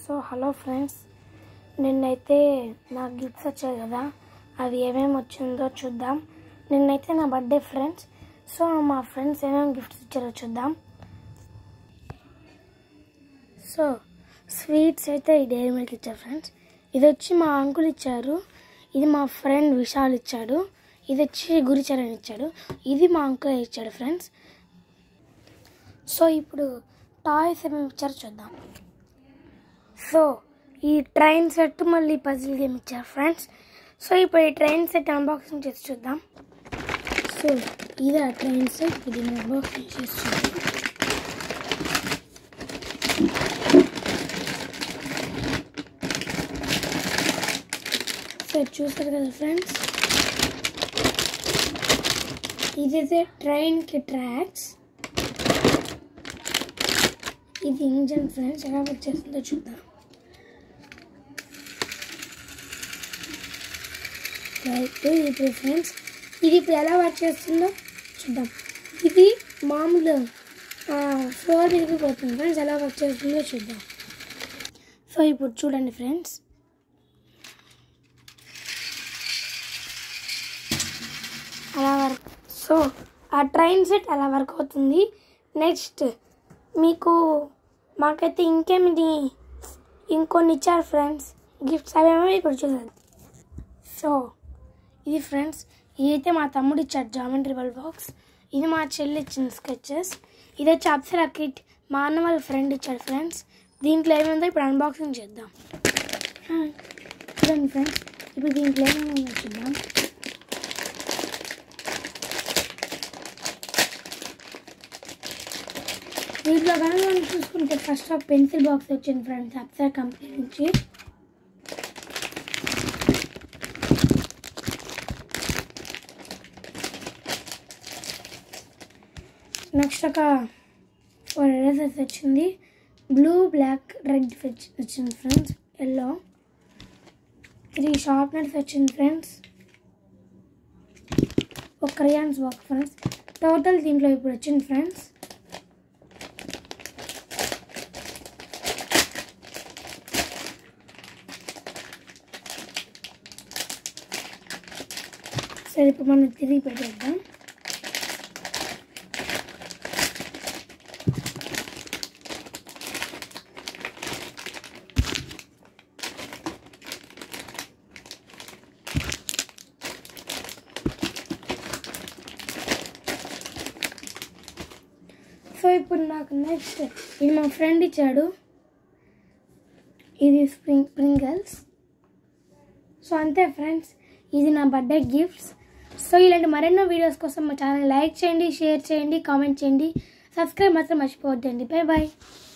so hello friends నిన్నైతే నాకు gifts వచ్చాయి కదా అవి ఏమేమి వచ్చిందో చూద్దాం నిన్నైతే నా బర్త్డే ఫ్రెండ్స్ సో మా ఫ్రెండ్స్ ఏమేమి గిఫ్ట్స్ ఇచ్చారో చూద్దాం సో స్వీట్స్ అయితే ఈ డైరీ మిల్క్ ఇచ్చారు ఫ్రెండ్స్ ఇది వచ్చి మా అంకుల్ ఇచ్చారు ఇది మా ఫ్రెండ్ విశాల్ ఇచ్చాడు ఇది వచ్చి గురిచరణ్ ఇచ్చాడు ఇది మా అంకుల్ ఇచ్చాడు ఫ్రెండ్స్ సో ఇప్పుడు టాయ్స్ ఏమేమి ఇచ్చారో చూద్దాం సో ఈ ట్రైన్ సెట్ మళ్ళీ పజిల్ గేమ్ ఇచ్చారు ఫ్రెండ్స్ సో ఇప్పుడు ఈ ట్రైన్ సెట్ అన్బాక్సింగ్ చేసి చూద్దాం సో ఇదే ఆ ట్రైన్ సెట్ ఇది అన్బాక్సింగ్ చేసి చూద్దాం సో చూస్తారు కదా ఫ్రెండ్స్ ఇదైతే ట్రైన్కి ట్రాక్స్ ఇది ఇంజన్ ఫ్రెండ్స్ ఎలా వర్క్ చేస్తుందో చూద్దాం రైట్ ఇప్పుడు ఫ్రెండ్స్ ఇది ఇప్పుడు ఎలా వర్క్ చేస్తుందో చూద్దాం ఇది మామూలు ఫ్లోర్ మీదకి పోతుంది ఫ్రెండ్స్ ఎలా వర్క్ చేస్తుందో చూద్దాం సో ఇప్పుడు చూడండి ఫ్రెండ్స్ అలా వర్క్ సో ఆ ట్రైన్ సెట్ అలా వర్క్ అవుతుంది నెక్స్ట్ మీకు మాకైతే ఇంకేమిటి ఇంకొన్ని ఇచ్చారు ఫ్రెండ్స్ గిఫ్ట్స్ అవేమో ఇప్పుడు చూసారు సో ఇది ఫ్రెండ్స్ ఇదైతే మా తమ్ముడు ఇచ్చాడు జామెంట్రీ బల్ బాక్స్ ఇది మా చెల్లి ఇచ్చిన స్కెచెస్ ఇది వచ్చి అప్సరా కిట్ మా అన్న వాళ్ళ ఫ్రెండ్ ఇచ్చాడు ఫ్రెండ్స్ దీంట్లో ఏముందో ఇప్పుడు అన్బాక్సింగ్ చేద్దాం ఆ, చూడండి ఫ్రెండ్స్ ఇప్పుడు దీంట్లో ఏమేమి చూద్దాం దీంట్లో కనుక మనం చూసుకుంటే ఫస్ట్ ఆఫ్ పెన్సిల్ బాక్స్ వచ్చింది ఫ్రెండ్స్ అప్సరా కంపెనీ నుంచి నెక్స్ట్ ఒక ఫోర్ ఎరేజర్స్ వచ్చింది బ్లూ బ్లాక్ రెడ్ వచ్చింది ఫ్రెండ్స్ ఎల్లో త్రీ షార్ప్నర్స్ వచ్చింది ఫ్రెండ్స్ ఒక క్రయాన్స్ బాక్స్ ఫ్రెండ్స్ టోటల్ దీంట్లో ఇప్పుడు వచ్చింది ఫ్రెండ్స్ సరే ఇప్పుడు మనం తిరిగి పెట్టేద్దాం సో ఇప్పుడు నాకు నెక్స్ట్ ఇది మా ఫ్రెండ్ ఇచ్చాడు ఇది స్ప్రింగ్ స్ప్రింగల్స్ సో అంతే ఫ్రెండ్స్ ఇది నా బర్త్డే గిఫ్ట్స్ సో ఇలాంటి మరెన్నో వీడియోస్ కోసం మా ఛానల్ లైక్ చేయండి షేర్ చేయండి కామెంట్ చేయండి సబ్స్క్రైబ్ మాత్రం మర్చిపోవద్దండి బాయ్ బాయ్